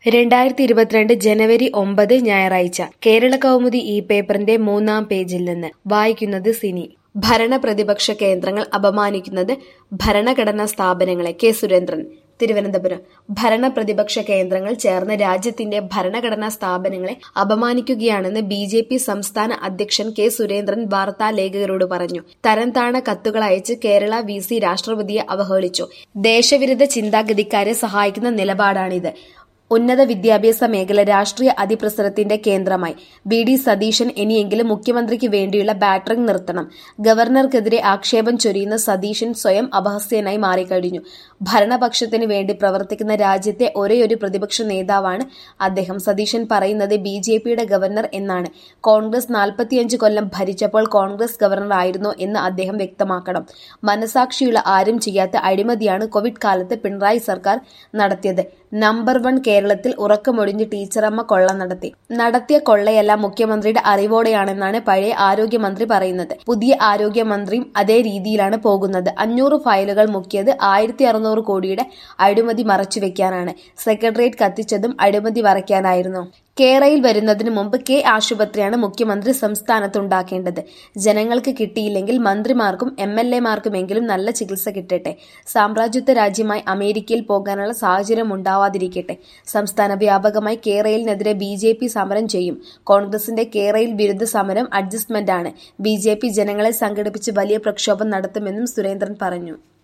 രണ്ടായിരത്തി ഇരുപത്തിരണ്ട് ജനുവരി ഒമ്പത് ഞായറാഴ്ച കേരള കൗമുദി ഈ പേപ്പറിന്റെ മൂന്നാം പേജിൽ നിന്ന് വായിക്കുന്നത് സിനി ഭരണ പ്രതിപക്ഷ കേന്ദ്രങ്ങൾ അപമാനിക്കുന്നത് ഭരണഘടനാ സ്ഥാപനങ്ങളെ കെ സുരേന്ദ്രൻ തിരുവനന്തപുരം ഭരണ പ്രതിപക്ഷ കേന്ദ്രങ്ങൾ ചേർന്ന് രാജ്യത്തിന്റെ ഭരണഘടനാ സ്ഥാപനങ്ങളെ അപമാനിക്കുകയാണെന്ന് ബി ജെ പി സംസ്ഥാന അധ്യക്ഷൻ കെ സുരേന്ദ്രൻ വാർത്താ ലേഖകരോട് പറഞ്ഞു തരംതാണ കത്തുകൾ അയച്ച് കേരള വി സി രാഷ്ട്രപതിയെ അവഹേളിച്ചു ദേശവിരുദ്ധ ചിന്താഗതിക്കാരെ സഹായിക്കുന്ന നിലപാടാണിത് ഉന്നത വിദ്യാഭ്യാസ മേഖല രാഷ്ട്രീയ അതിപ്രസരത്തിന്റെ കേന്ദ്രമായി ബി ഡി സതീശൻ ഇനിയെങ്കിലും മുഖ്യമന്ത്രിക്ക് വേണ്ടിയുള്ള ബാറ്ററിംഗ് നിർത്തണം ഗവർണർക്കെതിരെ ആക്ഷേപം ചൊരിയുന്ന സതീശൻ സ്വയം അപഹസ്യനായി മാറിക്കഴിഞ്ഞു ഭരണപക്ഷത്തിന് വേണ്ടി പ്രവർത്തിക്കുന്ന രാജ്യത്തെ ഒരേയൊരു പ്രതിപക്ഷ നേതാവാണ് അദ്ദേഹം സതീശൻ പറയുന്നത് ബി ജെ പിയുടെ ഗവർണർ എന്നാണ് കോൺഗ്രസ് നാൽപ്പത്തിയഞ്ച് കൊല്ലം ഭരിച്ചപ്പോൾ കോൺഗ്രസ് ഗവർണർ ആയിരുന്നോ എന്ന് അദ്ദേഹം വ്യക്തമാക്കണം മനസാക്ഷിയുള്ള ആരും ചെയ്യാത്ത അഴിമതിയാണ് കോവിഡ് കാലത്ത് പിണറായി സർക്കാർ നടത്തിയത് നമ്പർ വൺ കേരളത്തിൽ ഉറക്കമൊഴിഞ്ഞ് ടീച്ചറമ്മ കൊള്ള നടത്തി നടത്തിയ കൊള്ളയല്ല മുഖ്യമന്ത്രിയുടെ അറിവോടെയാണെന്നാണ് പഴയ ആരോഗ്യമന്ത്രി പറയുന്നത് പുതിയ ആരോഗ്യമന്ത്രിയും അതേ രീതിയിലാണ് പോകുന്നത് അഞ്ഞൂറ് ഫയലുകൾ മുക്കിയത് ആയിരത്തി അറുന്നൂറ് കോടിയുടെ അഴിമതി മറച്ചുവെക്കാനാണ് സെക്രട്ടേറിയറ്റ് കത്തിച്ചതും അഴിമതി മറയ്ക്കാനായിരുന്നു കേരയിൽ വരുന്നതിന് മുമ്പ് കെ ആശുപത്രിയാണ് മുഖ്യമന്ത്രി സംസ്ഥാനത്തുണ്ടാക്കേണ്ടത് ജനങ്ങൾക്ക് കിട്ടിയില്ലെങ്കിൽ മന്ത്രിമാർക്കും എം എൽ എമാർക്കുമെങ്കിലും നല്ല ചികിത്സ കിട്ടട്ടെ സാമ്രാജ്യത്വ രാജ്യമായി അമേരിക്കയിൽ പോകാനുള്ള സാഹചര്യം ഉണ്ടാവാതിരിക്കട്ടെ സംസ്ഥാന വ്യാപകമായി കേരളിനെതിരെ ബി ജെ പി സമരം ചെയ്യും കോൺഗ്രസിന്റെ കേരയിൽ വിരുദ്ധ സമരം അഡ്ജസ്റ്റ്മെന്റാണ് ബി ജെ പി ജനങ്ങളെ സംഘടിപ്പിച്ച് വലിയ പ്രക്ഷോഭം നടത്തുമെന്നും സുരേന്ദ്രൻ പറഞ്ഞു